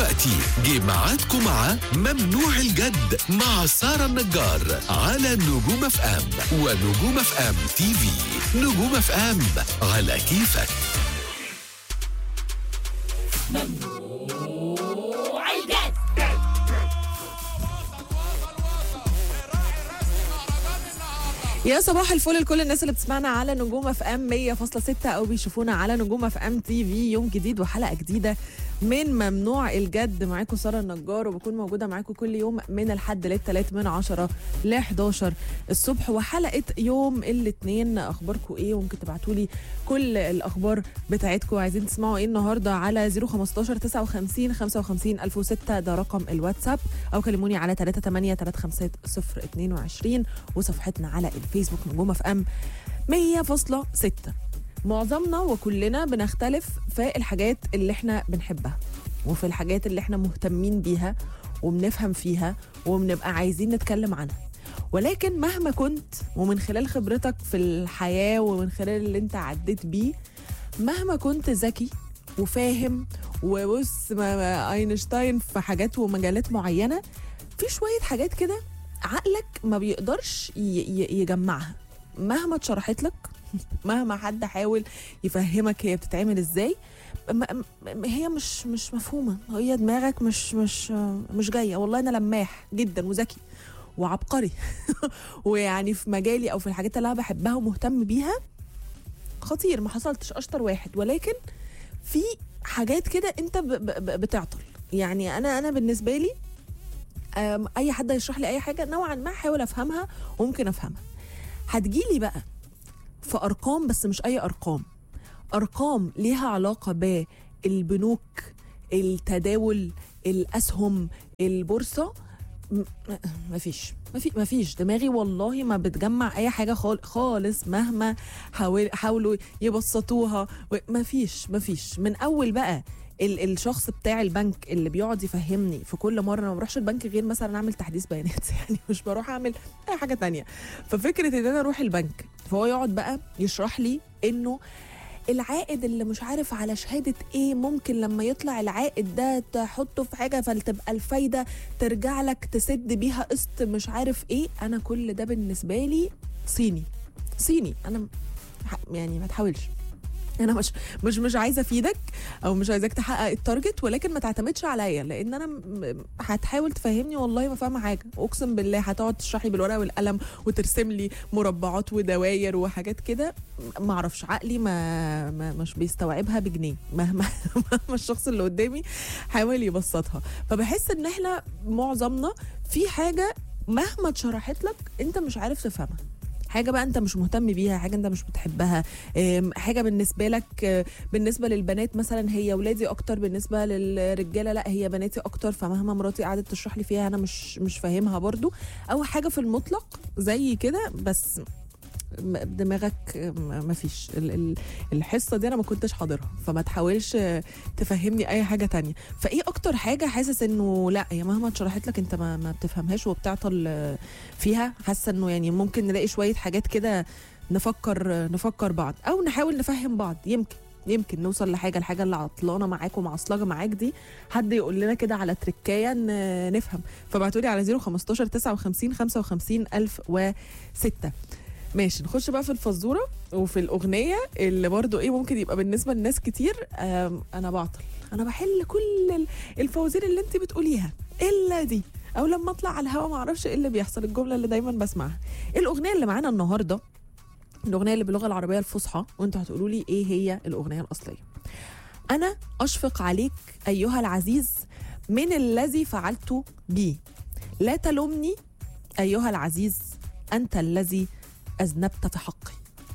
دلوقتي جه ميعادكم مع ممنوع الجد مع سارة النجار على نجوم اف ام ونجوم اف ام تي في نجوم اف ام على كيفك يا صباح الفل لكل الناس اللي بتسمعنا على نجوم اف ام 100.6 او بيشوفونا على نجوم اف ام تي في يوم جديد وحلقه جديده من ممنوع الجد معاكم ساره النجار وبكون موجوده معاكم كل يوم من الحد للثلاث من 10 ل 11 الصبح وحلقه يوم الاثنين اخباركم ايه وممكن تبعتوا لي كل الاخبار بتاعتكم عايزين تسمعوا ايه النهارده على 015 59 55 1006 ده رقم الواتساب او كلموني على 38 350 022 وصفحتنا على الفيسبوك نجوم اف ام 100.6 معظمنا وكلنا بنختلف في الحاجات اللي احنا بنحبها وفي الحاجات اللي احنا مهتمين بيها وبنفهم فيها وبنبقى عايزين نتكلم عنها ولكن مهما كنت ومن خلال خبرتك في الحياة ومن خلال اللي انت عديت بيه مهما كنت ذكي وفاهم وبص ما- ما اينشتاين في حاجات ومجالات معينة في شوية حاجات كده عقلك ما بيقدرش ي- ي- يجمعها مهما اتشرحت لك مهما حد حاول يفهمك هي بتتعمل ازاي م- م- هي مش مش مفهومه هي دماغك مش مش مش جايه والله انا لماح جدا وذكي وعبقري ويعني في مجالي او في الحاجات اللي انا بحبها ومهتم بيها خطير ما حصلتش اشطر واحد ولكن في حاجات كده انت ب- ب- ب- بتعطل يعني انا انا بالنسبه لي أم، اي حد يشرح لي اي حاجه نوعا ما احاول افهمها وممكن افهمها هتجيلي بقى في ارقام بس مش اي ارقام ارقام ليها علاقه بالبنوك التداول الاسهم البورصه م- م- مفيش مفي مفيش دماغي والله ما بتجمع اي حاجه خال خالص مهما حاول حاولوا يبسطوها و- مفيش مفيش من اول بقى ال- الشخص بتاع البنك اللي بيقعد يفهمني في كل مره أنا ما بروحش البنك غير مثلا اعمل تحديث بيانات يعني مش بروح اعمل اي حاجه تانية ففكره ان انا اروح البنك فهو يقعد بقى يشرح لي انه العائد اللي مش عارف على شهادة ايه ممكن لما يطلع العائد ده تحطه في حاجة فتبقى الفايدة ترجع لك تسد بيها قسط مش عارف ايه انا كل ده بالنسبة لي صيني صيني انا م- ح- يعني ما تحاولش انا مش مش مش عايزه افيدك او مش عايزاك تحقق التارجت ولكن ما تعتمدش عليا لان انا م- م- هتحاول تفهمني والله ما فاهمه حاجه اقسم بالله هتقعد تشرح لي بالورقه والقلم وترسم لي مربعات ودواير وحاجات كده ما اعرفش عقلي ما, ما مش بيستوعبها بجنيه مهما مهما الشخص اللي قدامي حاول يبسطها فبحس ان احنا معظمنا في حاجه مهما اتشرحت لك انت مش عارف تفهمها حاجه بقى انت مش مهتم بيها حاجه انت مش بتحبها ام، حاجه بالنسبه لك اه، بالنسبه للبنات مثلا هي ولادي اكتر بالنسبه للرجاله لا هي بناتي اكتر فمهما مراتي قعدت تشرح لي فيها انا مش مش فاهمها برضو او حاجه في المطلق زي كده بس م- دماغك م- مفيش ال- ال- الحصه دي انا ما كنتش حاضرها فما تحاولش اه، تفهمني اي حاجه تانية فايه اكتر حاجه حاسس انه لا هي مهما اتشرحت لك انت ما, ما بتفهمهاش وبتعطل اه، فيها حاسه انه يعني ممكن نلاقي شويه حاجات كده نفكر نفكر بعض او نحاول نفهم بعض يمكن يمكن نوصل لحاجه الحاجه اللي عطلانه معاك ومعصلجه معاك دي حد يقول لنا كده على تركايه ن- نفهم فابعتوا لي على 015 59 55 1006 ماشي نخش بقى في الفزوره وفي الاغنيه اللي برضو ايه ممكن يبقى بالنسبه لناس كتير آم، انا بعطل انا بحل كل ال- الفوازير اللي انت بتقوليها الا دي او لما اطلع على الهوا ما اعرفش ايه اللي بيحصل الجمله اللي دايما بسمعها الاغنيه اللي معانا النهارده الاغنيه اللي باللغه العربيه الفصحى وانتوا هتقولوا لي ايه هي الاغنيه الاصليه انا اشفق عليك ايها العزيز من الذي فعلت بي لا تلومني ايها العزيز انت الذي اذنبت في حقي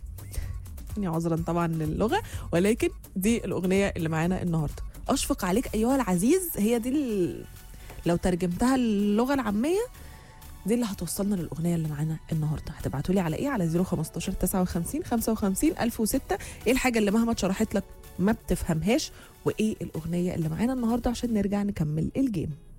يعني عذرا طبعا للغه ولكن دي الاغنيه اللي معانا النهارده اشفق عليك ايها العزيز هي دي ال... لو ترجمتها اللغه العاميه دي اللي هتوصلنا للاغنيه اللي معانا النهارده هتبعتوا لي على ايه على 015 59 55 1006 ايه الحاجه اللي مهما اتشرحت لك ما بتفهمهاش وايه الاغنيه اللي معانا النهارده عشان نرجع نكمل الجيم